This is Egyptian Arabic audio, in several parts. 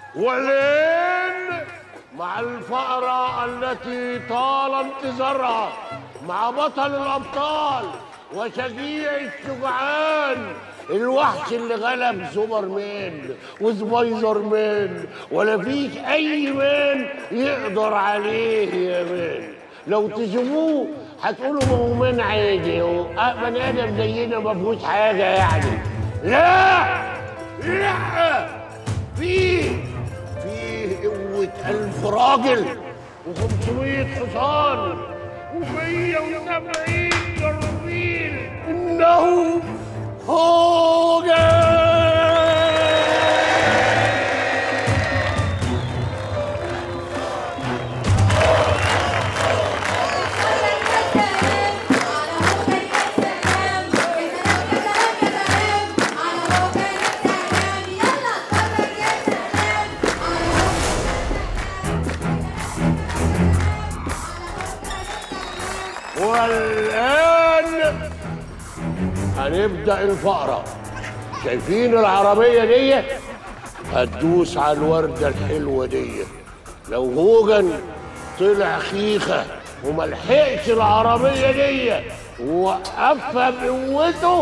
ولين مع الفأرة التي طال انتظارها مع بطل الأبطال وشجيع الشجعان الوحش اللي غلب سوبر مان وسبايدر مان ولا فيش أي مان يقدر عليه يا مان لو تشوفوه هتقولوا ما هو مان عادي هو آه، بني آدم زينا ما فيهوش حاجة يعني لا لا فيه فيه قوة ألف راجل وخمسمية حصان ومية وسبعين جربيل إنه هوجن والآن هنبدأ الفقرة شايفين العربية دي هتدوس على الوردة الحلوة دي لو هوجن طلع خيخة وملحقش العربية دي ووقفها بقوته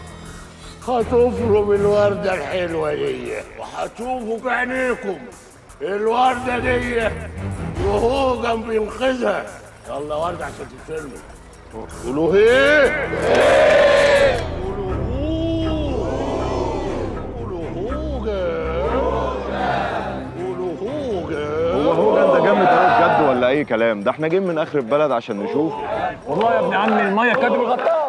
هتفرم الوردة الحلوة دي وهتشوفوا بعينيكم الوردة دي وهوجن بينقذها يلا وردة عشان تتفرموا قولوا ايه؟ قولوا هو قولوا هوجن قولوا هوجن هو هو ده جامد قوي بجد ولا اي كلام ده احنا جايين من اخر البلد عشان نشوف والله يا ابن عمي الميه كانت بالغطاس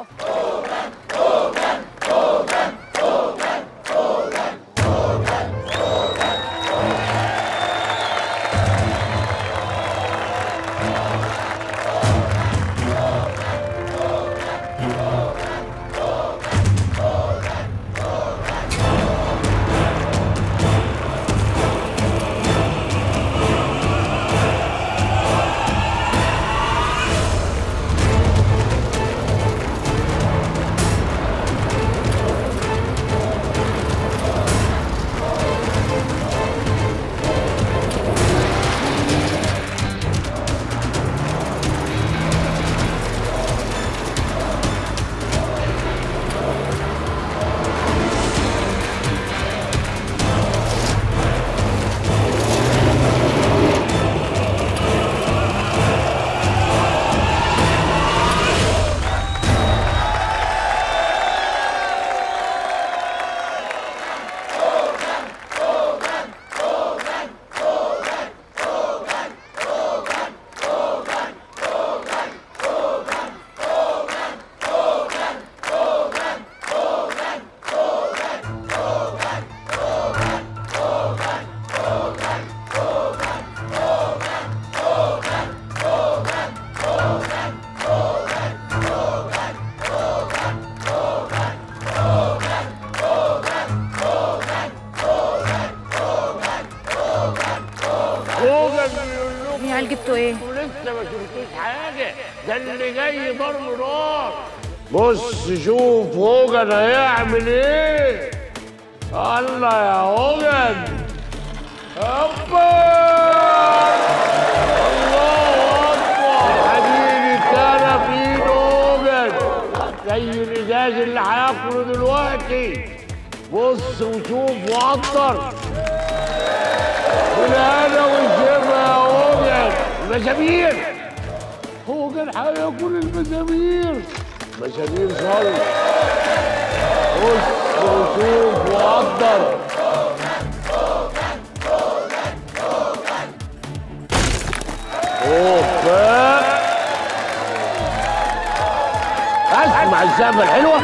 هوجن بيقول لكم يا عيال جبتوا ايه؟ انتوا لسه ما شفتوش حاجه ده اللي جاي ضرب نار بص شوف هوجن هيعمل ايه الله يا هوجن هوبا الله اكبر حديد كان في ايد هوجن زي الازاز اللي هياكله دلوقتي بص وشوف وقدر والهنا والشفا يا هوجن المسامير هوجن هياكل المسامير مسامير صلب بص وشوف وقدر اوبا اسمع السقفه الحلوه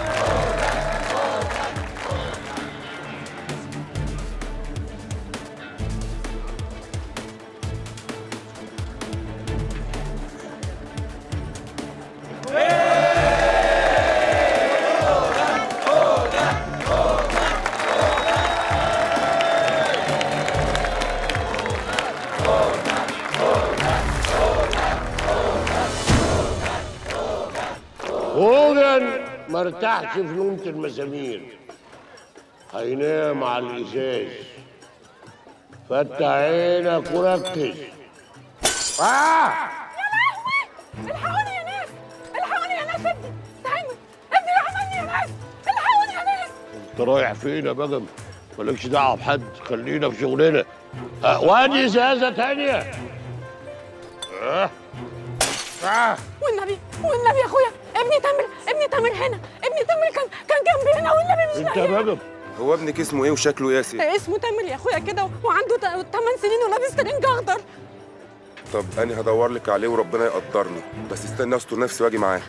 هوجن ما ارتاحش في نومة المسامير هينام على الإزاز فتح عينك وركز آه الحقوني يا ناس الحقوني يا ناس ابني تعالوا ابني عملني يا ناس الحقوني يا ناس انت رايح فين يا بجم مالكش دعوه بحد خلينا في شغلنا آه وادي ازازه تانية آه. آه. والنبي والنبي يا اخويا ابني تامر ابني تامر هنا ابني تامر كان كان جنبي هنا والنبي مش انت يا لاقيه بجم هو ابنك اسمه ايه وشكله ايه يا سيدي؟ اسمه تامر يا اخويا كده وعنده 8 سنين ولابس ترنج اخضر طب انا هدور لك عليه وربنا يقدرني بس استنى استر نفسي واجي معاك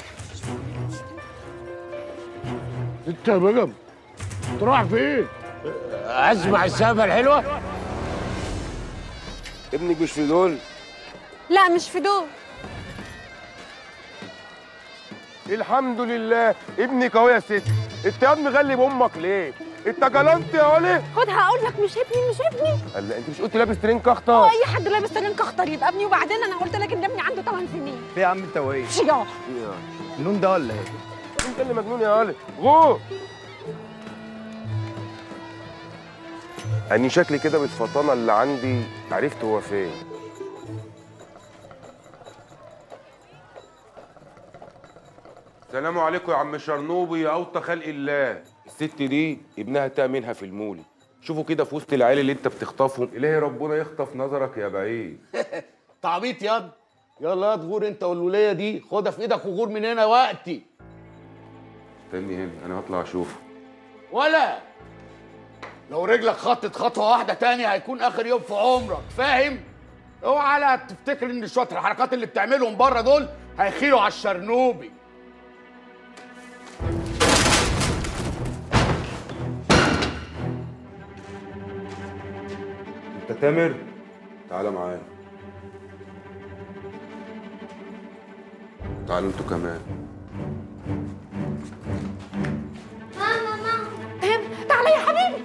انت يا بجم انت رايح فين آه، اسمع السقفه الحلوه ابنك مش في دول لا مش في دول الحمد لله ابنك اهو يا ست انت يا ابني غلب امك ليه؟ انت جلنت يا ولي خد هقول لك مش ابني مش ابني قال انت مش قلت لابس ترنك هو اخطر اي حد لابس ترنج اخضر يبقى ابني وبعدين انا قلت لك ان ابني عنده 8 سنين ايه يا عم انت وايه؟ شياح النون ده ولا ايه؟ انت اللي مجنون يا ولي غو اني شكلي كده بالفطانه اللي عندي عرفت هو فين السلام عليكم يا عم شرنوبي يا اوطى خلق الله الست دي ابنها تأمينها في المولي شوفوا كده في وسط العيال اللي انت بتخطفهم الهي ربنا يخطف نظرك يا بعيد تعبيط ياض يلا يا تغور انت والوليه دي خدها في ايدك وغور من هنا وقتي استني هنا انا هطلع اشوف ولا لو رجلك خطت خطوه واحده تاني هيكون اخر يوم في عمرك فاهم اوعى لا تفتكر ان شويه الحركات اللي بتعملهم بره دول هيخيلوا على الشرنوبي انت تامر تعالى معايا تعالوا انتوا كمان تام تعالى يا حبيبي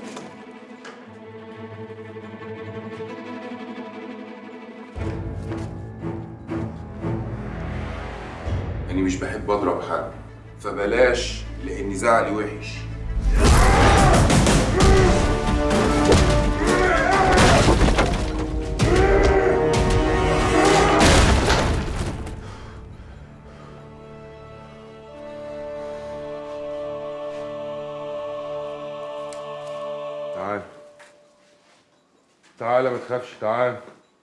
أنا مش بحب أضرب حد فبلاش لأن زعلي وحش تعال تعال ما تخافش تعال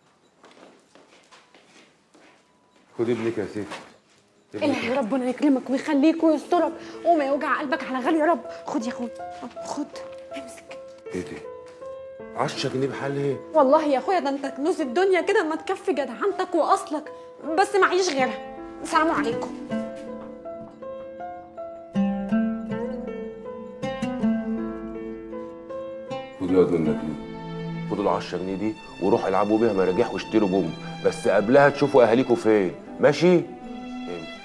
خد ابنك يا ست الهي ربنا يكرمك ويخليك ويسترك وما يوجع قلبك على غالي يا رب خد يا اخويا خد امسك ايه ده؟ 10 جنيه بحال ايه؟ والله يا اخويا ده انت كنوز الدنيا كده ما تكفي جدعنتك واصلك بس معيش غيرها السلام عليكم خدوا يا دول دي خدوا ال 10 جنيه دي وروحوا العبوا بيها مراجيح واشتروا بوم بس قبلها تشوفوا اهاليكم فين ماشي؟ امشي